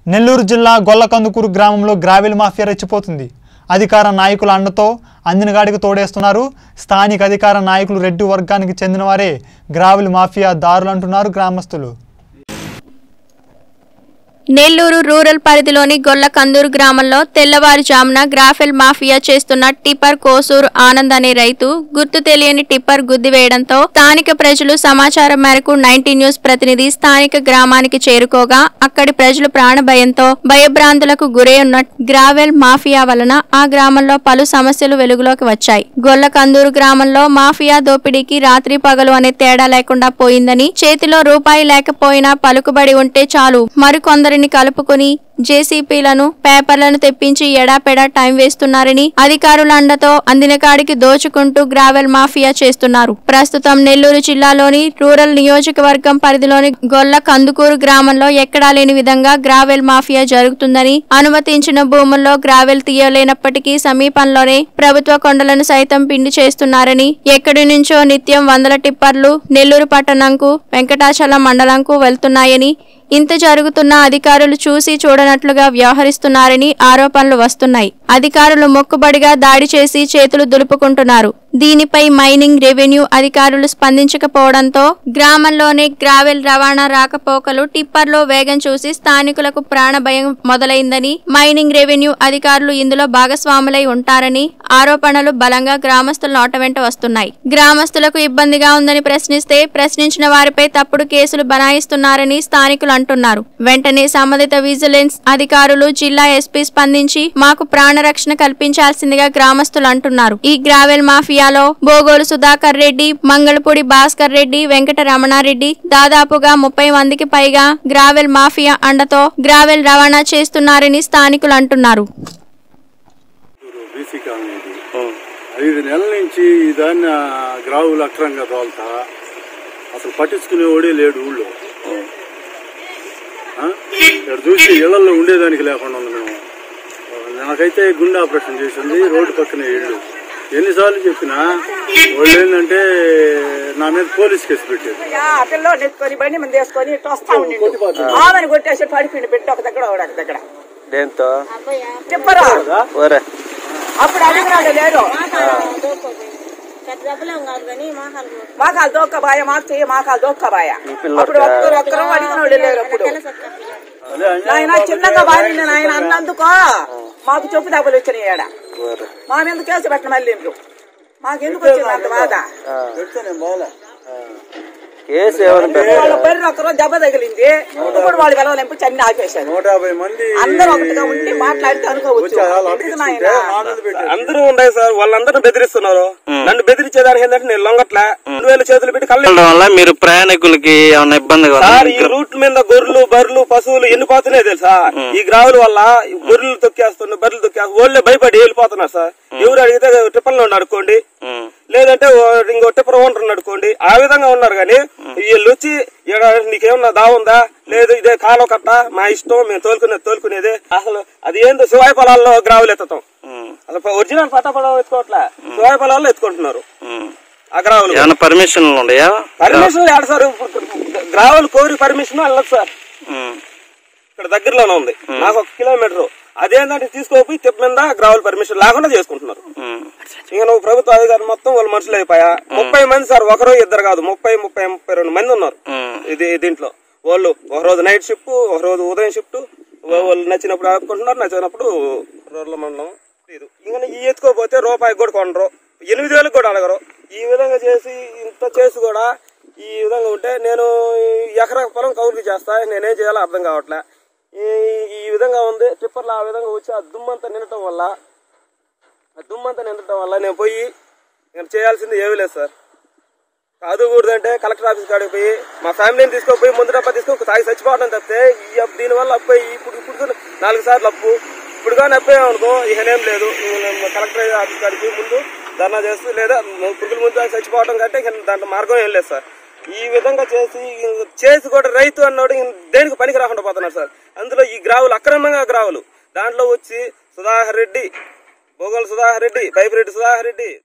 నెల్లూరు జిల్లా గొల్లకందుకూరు గ్రామంలో gravel mafia రెచ్చిపోతుంది అధికార నాయకుల అండతో అందినగాడికి తోడేస్తున్నారు స్థానిక అధికార నాయకులు రెడ్డి వర్గానికి చెందినవారే గ్రావెల్ మాఫియా దారులు అంటున్నారు గ్రామస్తులు నెల్లూరు రూరల్ పరిధిలోని గొల్ల కందూరు గ్రామంలో తెల్లవారుజామున గ్రాఫెల్ మాఫియా చేస్తున్న టిప్పర్ కోసూరు ఆనంద్ అనే రైతు గుర్తు తెలియని టిప్పర్ గుద్దివేయడంతో స్థానిక ప్రజలు సమాచారం మేరకు నైన్టీ న్యూస్ ప్రతినిధి స్థానిక గ్రామానికి చేరుకోగా అక్కడి ప్రజలు ప్రాణభయంతో భయభ్రాంతులకు గురై ఉన్న గ్రావెల్ మాఫియా వలన ఆ గ్రామంలో పలు సమస్యలు వెలుగులోకి వచ్చాయి గొల్ల కందూరు గ్రామంలో మాఫియా దోపిడీకి రాత్రి పగలు అనే తేడా లేకుండా పోయిందని చేతిలో రూపాయి లేకపోయినా పలుకుబడి ఉంటే చాలు మరికొందరిని కలుపుకొని జేసీపీలను పేపర్లను తెప్పించి ఎడాపెడా టైం వేస్తున్నారని అధికారుల అండతో అందిన కాడికి దోచుకుంటూ గ్రావెల్ మాఫియా చేస్తున్నారు ప్రస్తుతం నెల్లూరు జిల్లాలోని రూరల్ నియోజకవర్గం పరిధిలోని గొల్ల కందుకూరు గ్రామంలో ఎక్కడా లేని విధంగా గ్రావెల్ మాఫియా జరుగుతుందని అనుమతించిన భూముల్లో గ్రావెల్ తీయలేనప్పటికీ సమీపంలోనే ప్రభుత్వ కొండలను సైతం పిండి చేస్తున్నారని ఎక్కడి నుంచో నిత్యం వందల టిప్పర్లు నెల్లూరు పట్టణంకు వెంకటాచలం మండలంకు వెళ్తున్నాయని ఇంత జరుగుతున్న అధికారులు చూసి చూడనట్లుగా వ్యవహరిస్తున్నారని ఆరోపణలు వస్తున్నాయి అధికారులు మొక్కుబడిగా దాడి చేసి చేతులు దులుపుకుంటున్నారు దీనిపై మైనింగ్ రెవెన్యూ అధికారులు స్పందించకపోవడంతో గ్రామంలోనే గ్రావెల్ రవాణా రాకపోకలు టిప్పర్లో వేగం చూసి స్థానికులకు ప్రాణభయం మొదలైందని మైనింగ్ రెవెన్యూ అధికారులు ఇందులో భాగస్వాములై ఉంటారని ఆరోపణలు బలంగా గ్రామస్తుల నోట వెంట వస్తున్నాయి గ్రామస్తులకు ఇబ్బందిగా ఉందని ప్రశ్నిస్తే ప్రశ్నించిన వారిపై తప్పుడు కేసులు బనాయిస్తున్నారని స్థానికులు అంటున్నారు వెంటనే సంబంధిత విజిలెన్స్ అధికారులు జిల్లా ఎస్పీ స్పందించి మాకు ప్రాణరక్షణ కల్పించాల్సిందిగా గ్రామస్తులు అంటున్నారు ఈ గ్రావెల్ మాఫియాలో బోగోలు సుధాకర్ రెడ్డి మంగళపూడి భాస్కర్ రెడ్డి వెంకట రమణారెడ్డి దాదాపుగా ముప్పై మందికి పైగా గ్రావెల్ మాఫియా అండతో గ్రావెల్ రవాణా చేస్తున్నారని స్థానికులు అంటున్నారు బీసీ కాలనీ ఇది. ఐదు నెలల నుంచి ఈ దాన్ని ఆ గ్రావులు అక్రంగా తోలుతా అసలు పట్టించుకునేవాడే లేడు ఊళ్ళో ఆ? ఇక్కడ చూసి ఇళ్లలో ఉండేదానికి లేకుండా ఉంది మేము నాకైతే గుండె ఆపరేషన్ చేసింది రోడ్డు పక్కనే ఇల్లు ఎన్నిసార్లు చెప్పినా వాళ్ళు ఏంటంటే నా మీద పోలీస్ కేసు పెట్టారు యా, ఆ పిల్లోడు ఎత్తుకొని బండి మీద వేసుకొని ఇటు వస్తా ఉండిండు ఆమెను కొట్టేసి పడిపోయింది పెట్టి ఒక దగ్గర ఒకడు ఒక దగ్గర దేంతో చెప్పరా ఓరే అప్పుడు అడిగినాడు లేరు మాకాలు దోక్కబాయ మాకు చెయ్యి మాకాలు దోక్కబాయ అప్పుడు ఒక్కరు ఒక్కరు అడిగినాడు లేరు అప్పుడు నాయన చిన్నగా బాగా నాయన అన్నందుకో మాకు చెప్పు దెబ్బలు వచ్చినాయి ఆడ ఓరే మా మీద కేసు పెట్టిన మళ్ళీ ఇంట్లో. మాకెందుకు వచ్చింది అంత బాధ కేసు ఎవరు వాళ్ళ బర్రె ఒకరు దెబ్బ తగిలింది ఇప్పుడు వాళ్ళు వెళ్ళలేంపు చన్ని ఆపేశారు నూట యాభై మంది అందరూ ఒకటిగా ఉండి మాట్లాడితే అనుకోవచ్చు వచ్చి వాళ్ళు ఎందుకు అడిగిస్తుంటే నాయనా? మా మీద పెట్టారు అందరూ ఉన్నాయి సార్ వాళ్ళందరూ బెదిరిస్తున్నారు నన్ను బెదిరించేదానికి ఏంటంటే నేను లొంగట్లే రెండు వేలు చేతులు పెట్టి కళ్ళు వెళ్ళడం వల్ల మీరు ప్రయాణికులకి ఏమైనా ఇబ్బంది సార్ ఈ రూట్ మీద గొర్రెలు బర్రెలు పశువులు ఎన్ని పోతున్నాయి తెలుసా ఈ గ్రావుల వల్ల ఈ గొర్రెలు తొక్కేస్తున్నారు బర్రెలు తొక్కేస్తారు వాళ్ళే భయపడి వెళ్ళిపోతున్నారు సార్ ఎవరు అడిగితే టిప్పర్లో నడుకోండి లేదంటే ఓ- ఇంకో టిప్పర్ ఓనర్ నడుకోండి ఆ విధంగా ఉన్నారు కానీ వీళ్ళు వచ్చి ఈడ నీకేమన్నా దావుందా లేదు ఇదే కాలం కట్ట మా ఇష్టం మేము తోలుకునేది తోలుకునేది అసలు అది ఏందో శివాయి పొలాల్లో గ్రావులు ఎత్తటం అసలు ఒరిజినల్ పట్టా పొలం ఎత్తుకోవట్లే శివాయి పొలాల్లో ఎత్తుకుంటున్నారు ఆ గ్రావులు ఏమైనా పర్మిషన్లు ఉన్నాయా పర్మిషన్ లేదు సార్ గ్రావెల్ కోరి పర్మిషన్ వెళ్ళదు సార్ ఉమ్. ఇక్కడ దగ్గరలోనే ఉంది నాకు ఒక కిలోమీటర్ అదేంటంటే తీసుకోపోయి తిప్ప మీద గ్రావెల్ పర్మిషన్ లేకుండా చేసుకుంటున్నారు ఉమ్. ఇక నువ్వు ప్రభుత్వ అధికారులు మొత్తం వాళ్ళు మనుషులు అయిపోయా ముప్పై మంది సార్ ఒకరు ఇద్దరు కాదు ముప్పై ముప్పై ముప్పై రెండు మంది ఉన్నారు ఉమ్. ఇది దీంట్లో వాళ్ళు ఒక రోజు నైట్ షిఫ్ట్ ఒక రోజు ఉదయం షిఫ్ట్ వాళ్ళు నచ్చినప్పుడు ఆపుకుంటున్నారు నచ్చినప్పుడు రోడ్ల మండలం ఇది ఇంకా ఈ ఎత్తుకోపోతే రూపాయి కూడా కొనరు ఎనిమిది వేలకు కూడా అడగరు ఈ విధంగా చేసి ఇంత చేసి కూడా ఈ విధంగా ఉంటే నేను ఈ ఎకరా పొలం కౌలుకి చేస్తా నేనేం చేయాలో అర్థం కావట్లే ఈ ఈ విధంగా ఉంది టిప్పర్లు ఆ విధంగా వచ్చి ఆ దుమ్మంతా నిండటం వల్ల ఆ దుమ్మంతా నిండటం వల్ల నేను పోయి నేను చేయాల్సింది ఏమీ లేదు సార్ కాదు కూడదంటే కలెక్టర్ ఆఫీస్ కాడికి పోయి మా ఫ్యామిలీని తీసుకుపోయి ముందు డబ్బా తీసుకొని తాగి చచ్చిపోవడం తప్పితే ఈ అప్పు దీనివల్ల అప్పు అయ్యి ఇప్పుడు ఇప్పుడు నాలుగు సార్లు అప్పు ఇప్పుడు కానీ అప్పు అనుకో ఇకనేం లేదు నేను కలెక్టర్ ఆఫీస్ కాడికి పోయి ముందు ధర్నా చేస్తూ లేదా పురుగుల ముందు తాగి చచ్చిపోవడం కంటే ఇక దాంట్లో మార్గం ఏం లేదు సార్ ఈ విధంగా చేసి చేసి కూడా రైతు అన్నోడు ఇంక దేనికి పనికి రాకుండా పోతున్నారు సార్ అందులో ఈ గ్రావులు అక్రమంగా గ్రావులు దాంట్లో వచ్చి సుధాకర్ రెడ్డి భోగోలు సుధాకర్ రెడ్డి బైపిరెడ్డి సుధాకర్ రెడ్డి